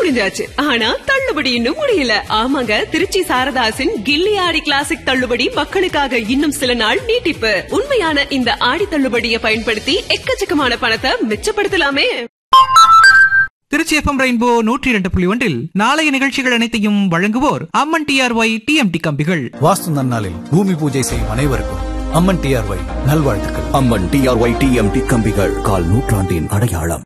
முடிஞ்சாச்சு ஆனா தள்ளுபடி இன்னும் முடியல ஆமாங்க திருச்சி சாரதாசின் கில்லி ஆடி கிளாசிக் தள்ளுபடி மக்களுக்காக இன்னும் சில நாள் நீட்டிப்பு உண்மையான இந்த ஆடி தள்ளுபடியை பயன்படுத்தி எக்கச்சக்கமான பணத்தை மிச்சப்படுத்தலாமே திருச்சி எஃப்எம் ரெயின்போ நூற்றி இரண்டு புள்ளி ஒன்றில் நாளைய நிகழ்ச்சிகள் அனைத்தையும் வழங்குவோர் அம்மன் டிஆர்ஒய் டிஎம்டி கம்பிகள் வாஸ்து நன்னாளில் பூமி பூஜை செய்யும் அனைவருக்கும் அம்மன் டிஆர்ஒய் நல்வாழ்த்துக்கள் அம்மன் டிஆர்ஒய் டிஎம்டி கம்பிகள் கால் நூற்றாண்டின் அடையாளம்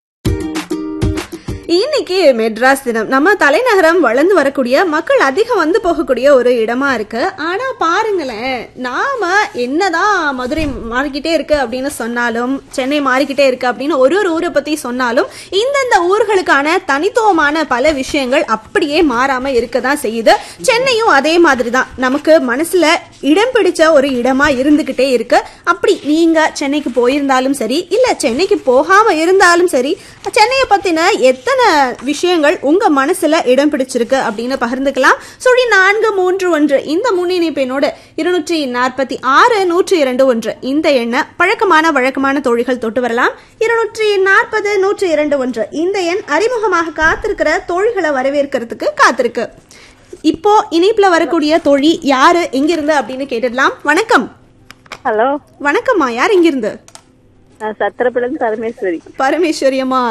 இன்னைக்கு மெட்ராஸ் தினம் நம்ம தலைநகரம் வளர்ந்து வரக்கூடிய மக்கள் அதிகம் வந்து போகக்கூடிய ஒரு இடமா இருக்கு ஆனா பாருங்களேன் நாம என்னதான் மதுரை மாறிக்கிட்டே இருக்கு அப்படின்னு சொன்னாலும் சென்னை மாறிக்கிட்டே இருக்கு அப்படின்னு ஒரு ஒரு ஊரை பத்தி சொன்னாலும் இந்தந்த ஊர்களுக்கான தனித்துவமான பல விஷயங்கள் அப்படியே மாறாம இருக்க தான் செய்யுது சென்னையும் அதே மாதிரி தான் நமக்கு மனசுல இடம் பிடிச்ச ஒரு இடமா இருந்துகிட்டே இருக்கு அப்படி நீங்க சென்னைக்கு போயிருந்தாலும் சரி இல்ல சென்னைக்கு போகாம இருந்தாலும் சரி சென்னையை பத்தின எத்தனை விஷயங்கள் உங்க மனசுல இடம் பிடிச்சிருக்கு அப்படின்னு பகிர்ந்துக்கலாம் சுழி நான்கு மூன்று ஒன்று இந்த முன்னிணைப்பினோடு இருநூற்றி நாற்பத்தி ஆறு நூற்றி இரண்டு ஒன்று இந்த எண்ணை பழக்கமான வழக்கமான தோழிகள் தொட்டு வரலாம் இருநூற்றி நாற்பது நூற்றி இரண்டு ஒன்று இந்த எண் அறிமுகமாக காத்திருக்கிற தோழிகளை வரவேற்கிறதுக்கு காத்திருக்கு இப்போ இணைப்புல வரக்கூடிய தோழி யாரு எங்கிருந்து அப்படின்னு கேட்டுடலாம் வணக்கம் ஹலோ வணக்கம்மா யார் எங்கிருந்து நான் சத்திரப்படம் பரமேஸ்வரி பரமேஸ்வரி அம்மா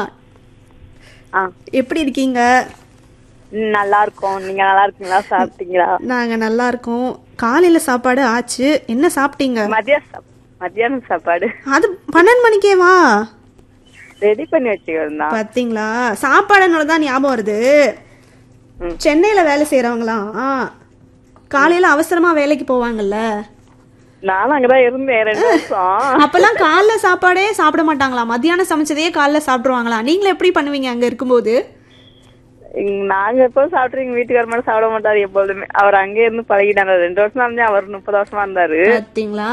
ஆ எப்படி இருக்கீங்க ம், நல்லா இருக்கோம் நீங்க நல்லா இருக்கீங்களா சாப்பிட்டீங்களா நாங்க நல்லா இருக்கோம் காலையில சாப்பாடு ஆச்சு என்ன சாப்பிட்டீங்க மதிய சாப்- மத்தியானம் சாப்பாடு அது பன்னெண்டு மணிக்கேவா ரெடி பண்ணி வச்சுக்கிறோம் பாத்தீங்களா சாப்பாடுனால தான் ஞாபகம் வருது ம். சென்னையில வேலை செய்யறவங்களாம் காலையில அவசரமா வேலைக்கு போவாங்கல்ல நானும் அங்கதான் இருந்தேன் ரெண்டு வருஷம் அப்பெல்லாம் காலைல சாப்பாடே சாப்பிட மாட்டாங்களா மத்தியானம் சமைச்சதையே காலைல சாப்பிடுவாங்களா நீங்களும் எப்படி பண்ணுவீங்க அங்க இருக்கும்போது இங்க நாங்க எப்போதும் சாப்பிட்டுருங்க வீட்டுக்கார மட்டும் சாப்பிட மாட்டாரு எப்பொழுதுமே அவர் அங்கே இருந்து பழகிட்டாங்க ரெண்டு வருஷம் இருந்தே அவர் முப்பது வருஷமா இருந்தாரு பாத்தீங்களா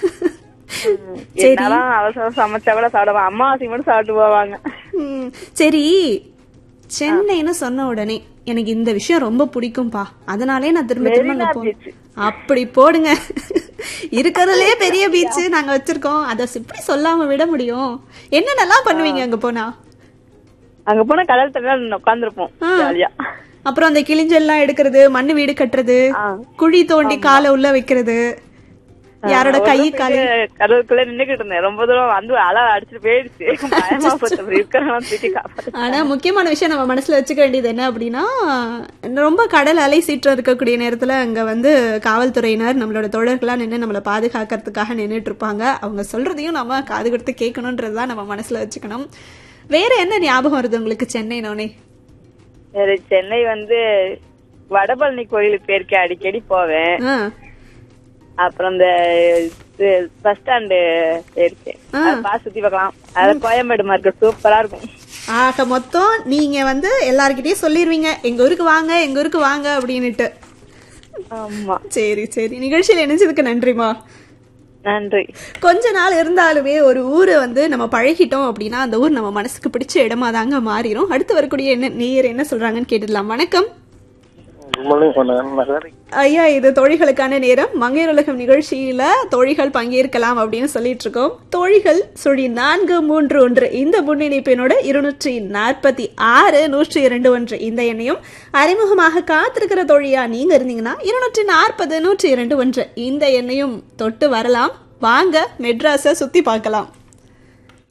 சரி என்னதான் அவசரம் சமைச்சா கூட சாப்பிடுவாங்க அம்மாவாசி மட்டும் சாப்பிட்டு போவாங்க ம், சரி சென்னைன்னு சொன்ன உடனே எனக்கு இந்த விஷயம் ரொம்ப பிடிக்கும்பா அதனாலே நான் திரும்ப திரும்ப அங்க போ beach. அப்படி போடுங்க இருக்கிறதுலே பெரிய பீச் நாங்க வச்சிருக்கோம் அதை எப்படி சொல்லாம விட முடியும் என்னென்னலாம் பண்ணுவீங்க அங்க போனா அங்க போனா கடல் தண்ணியில உட்காந்துருப்போம் ஆ. ஜாலியா அப்புறம் அந்த கிளிஞ்செல்லாம் எடுக்கிறது மண்ணு வீடு கட்டுறது ஆ. குழி தோண்டி காலை உள்ள வைக்கிறது யாரோட கை காலு கடலுக்குள்ள நின்னுகிட்டு இருந்தேன் ரொம்ப தூரம் வந்து அலை அடிச்சுட்டு போயிடுச்சு பயமா போச்சு இருக்கிறவங்க தூக்கி காப்பாத்து ஆனா முக்கியமான விஷயம் நம்ம மனசுல வச்சுக்க வேண்டியது என்ன அப்படின்னா ரொம்ப கடல் அலை சீற்றம் இருக்கக்கூடிய நேரத்துல அங்க வந்து காவல்துறையினர் நம்மளோட தோழர்களா நின்று நம்மளை பாதுகாக்கிறதுக்காக நின்றுட்டு இருப்பாங்க அவங்க சொல்றதையும் நம்ம காது கொடுத்து கேட்கணுன்றதுதான் நம்ம மனசுல வச்சுக்கணும் வேற என்ன ஞாபகம் வருது உங்களுக்கு சென்னைனோனே வேற சென்னை வந்து வடபழனி கோயிலுக்கு போயிருக்கேன் அடிக்கடி போவேன் ஆ, அப்புறம் இந்த பஸ் ஸ்டாண்டு போயிருக்கேன் அது பார்த்து சுத்தி பார்க்கலாம் அது கோயம்பேடு மார்க்கெட் சூப்பரா இருக்கும் ஆக மொத்தம் நீங்க வந்து எல்லார்கிட்டயும் சொல்லிருவீங்க எங்க ஊருக்கு வாங்க எங்க ஊருக்கு வாங்க அப்படின்னுட்டு ஆமா சரி சரி நிகழ்ச்சியில் இணைஞ்சதுக்கு நன்றிமா நன்றி கொஞ்ச நாள் இருந்தாலுமே ஒரு ஊரை வந்து நம்ம பழகிட்டோம் அப்படின்னா அந்த ஊர் நம்ம மனசுக்கு பிடிச்ச இடமா தாங்க மாறிடும் அடுத்து வரக்கூடிய என்ன நேயர் என்ன சொல்றாங்கன்னு கேட்டுடலாம் வணக்கம் ஐயா இது தோழிகளுக்கான நேரம் மங்கையர் உலகம் நிகழ்ச்சியில தோழிகள் பங்கேற்கலாம் அப்படின்னு சொல்லிட்டு இருக்கோம் தோழிகள் சுழி நான்கு மூன்று ஒன்று இந்த முன்னிணைப்பினோட இருநூற்றி நாற்பத்தி ஆறு நூற்றி இரண்டு ஒன்று இந்த எண்ணையும் அறிமுகமாக காத்திருக்கிற தோழியா நீங்க இருந்தீங்கன்னா இருநூற்றி நாற்பது நூற்றி இரண்டு ஒன்று இந்த எண்ணையும் தொட்டு வரலாம் வாங்க மெட்ராஸை சுத்தி பார்க்கலாம்